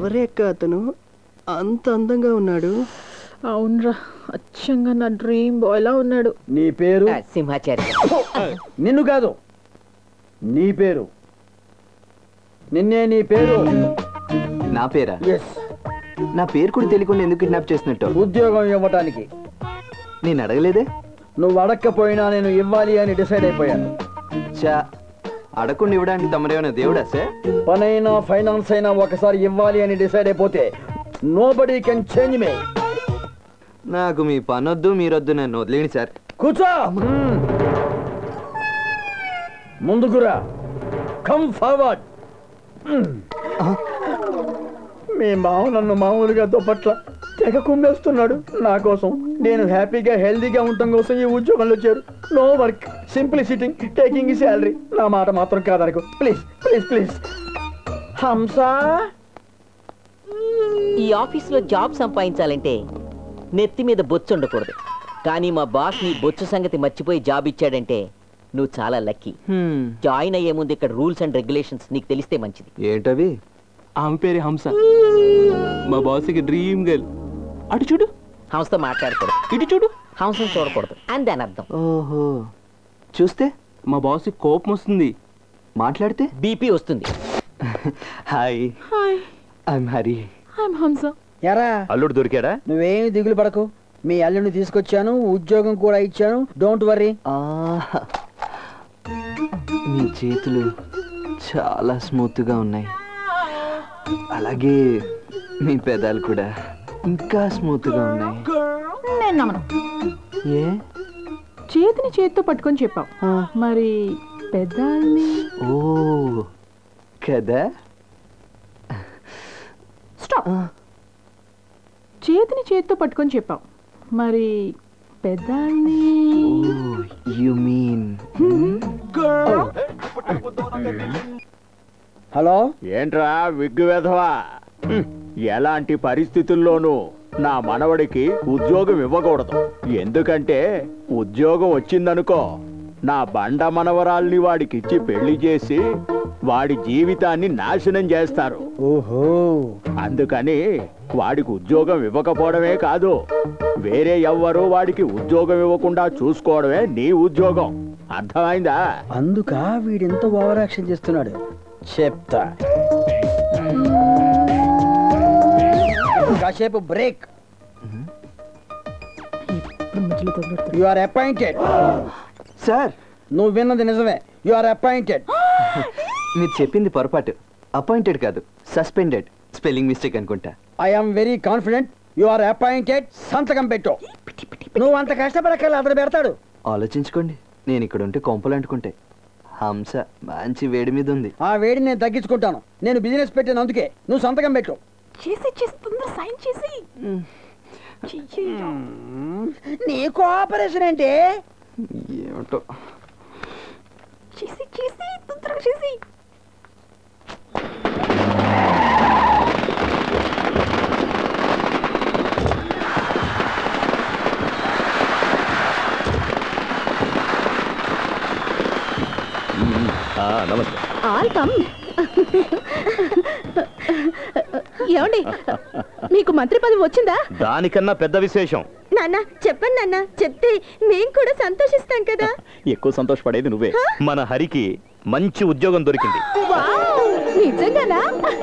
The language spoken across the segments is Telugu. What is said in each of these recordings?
ఎవరేక్క అతను అంత అందంగా ఉన్నాడు అవునరా అచ్చంగా నా డ్రీమ్ బాయ్లా ఉన్నాడు నీ పేరు సింహాచారి నిన్ను కాదు నీ పేరు నిన్నే నీ పేరు నా పేరా ఎస్ నా పేరు కూడా తెలియకుండా ఎందుకు కిడ్నాప్ చేసినట్టు ఉద్యోగం ఇవ్వటానికి నేను అడగలేదే నువ్వు అడక్కపోయినా నేను ఇవ్వాలి అని డిసైడ్ అయిపోయాను చా అడగకుండా ఇవ్వడానికి తమరేమైనా దేవుడా సార్ పనైనా ఫైనాన్స్ అయినా ఒకసారి ఇవ్వాలి అని డిసైడ్ అయిపోతే nobody can change me నాకు మీ పనొద్దు మీరొద్దు నన్ను వదిలేండి సార్ కూర్చో మ్మ్. ముందుకురా కమ్ ఫార్వర్డ్ మీ మామ నన్ను మామూలుగా దుప్పట్ల తెగ కుమ్మేస్తున్నాడు నా కోసం నేను హ్యాపీగా హెల్దీగా ఉండటం కోసం ఈ ఉద్యోగంలో చేరు no work simply sitting taking salary నా మాట మాత్రం కాదనకు ప్లీజ్ ప్లీజ్ ప్లీజ్ హంసా ఈ ఆఫీస్లో జాబ్ సంపాదించాలంటే నెత్తి మీద బొచ్చు ఉండకూడదు కానీ మా బాస్ నీ బొచ్చు సంగతి మర్చిపోయి జాబ్ ఇచ్చాడంటే నువ్వు చాలా లక్కీ హ్మ్, జాయిన్ అయ్యే ముందు ఇక్కడ రూల్స్ అండ్ రెగ్యులేషన్స్ నీకు తెలిస్తే మంచిది ఏంటవి ఆమె పేరే హంస మా బాస్కి డ్రీమ్ గర్ల్ అటు చూడు హంసతో మాట్లాడకూడదు ఇటు చూడు హంసను చూడకూడదు అని దాని అర్థం ఓహో చూస్తే మా బాస్ కోపం వస్తుంది మాట్లాడితే బీపీ వస్తుంది hi hi I'm Hari I'm Hamsa ఎరా అల్లుడు దొరికాడా నువ్వేమి దిగులు పడకు మీ అల్లుని తీసుకొచ్చాను ఉద్యోగం కూడా ఇచ్చాను డోంట్ వర్రీ ఆహా. మీ చేతులు చాలా స్మూత్గా ఉన్నాయి అలాగే మీ పెదాలు కూడా ఇంకా స్మూత్గా ఉన్నాయి నేను నమ్మను ఏ చేతిని చేతితో పట్టుకొని చెప్పావు మరి పెద్దాల్ని ఓ కదా స్టాప్ చేతిని చేతితో పట్టుకొని చెప్పావు మరి పెద్దాల్ని యు మీన్ హలో ఏంట్రా విగ్గు వెధవా హ్మ్. ఎలాంటి పరిస్థితుల్లోనూ నా మనవడికి ఉద్యోగం ఇవ్వకూడదు ఎందుకంటే ఉద్యోగం వచ్చిందనుకో నా బండ మనవరాల్ని వాడికిచ్చి పెళ్లి చేసి వాడి జీవితాన్ని నాశనం చేస్తారు ఓహో అందుకని వాడికి ఉద్యోగం ఇవ్వకపోవడమే కాదు వేరే ఎవ్వరూ వాడికి ఉద్యోగం ఇవ్వకుండా చూసుకోవడమే నీ ఉద్యోగం అర్థమైందా అందుక వీడింత ఓవర్ యాక్షన్ చేస్తున్నాడు చెప్తా కాసేపు బ్రేక్ ఇప్పుడు మధ్యలో తగులుతుంది యు ఆర్ అపాయింటెడ్ సార్ నువ్వు విన్నది నిజమే యు ఆర్ అపాయింటెడ్ మీరు చెప్పింది పొరపాటు అపాయింటెడ్ కాదు సస్పెండెడ్ స్పెల్లింగ్ మిస్టేక్ అనుకుంటా I'm very confident you are appointed సంతకం పెట్టు నువ్వు అంత కష్టపడక్కర్లే అతను పెడతాడు ఆలోచించుకోండి నేను ఇక్కడ ఉంటే కొంపలు అంటుకుంటే హంస మంచి వేడి మీద ఉంది ఆ వేడిని నేను తగ్గించుకుంటాను నేను బిజినెస్ పెట్టాను అందుకే నువ్వు సంతకం పెట్టు చేసి చేసి తొందర సైన్ చేసి చెయ్యి. నీ కోఆపరేషన్ ఏంటి ఏమిటో చేసి చేసి తొందరగా చేసి నమస్తే ఆల్ కమ్ ఏమండి మీకు మంత్రి పదవి వచ్చిందా దానికన్నా పెద్ద విశేషం నాన్న చెప్పండి నాన్న చెప్తే మేం కూడా సంతోషిస్తాం కదా ఎక్కువ సంతోషపడేది నువ్వే మన హరికి మంచి ఉద్యోగం దొరికింది వావ్! నిజంగానా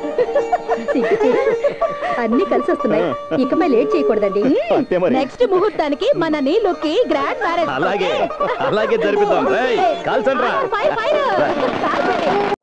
అన్ని కలిసి వస్తున్నాయి ఇకపై లేట్ చేయకూడదండి అంతే మరి. నెక్స్ట్ ముహూర్తానికి మన నీళ్ళకి గ్రాండ్ మ్యారేజ్ అలాగే అలాగే జరిపిద్దాం రేయ్, కాల్చండ్రా ఫైర్ ఫైర్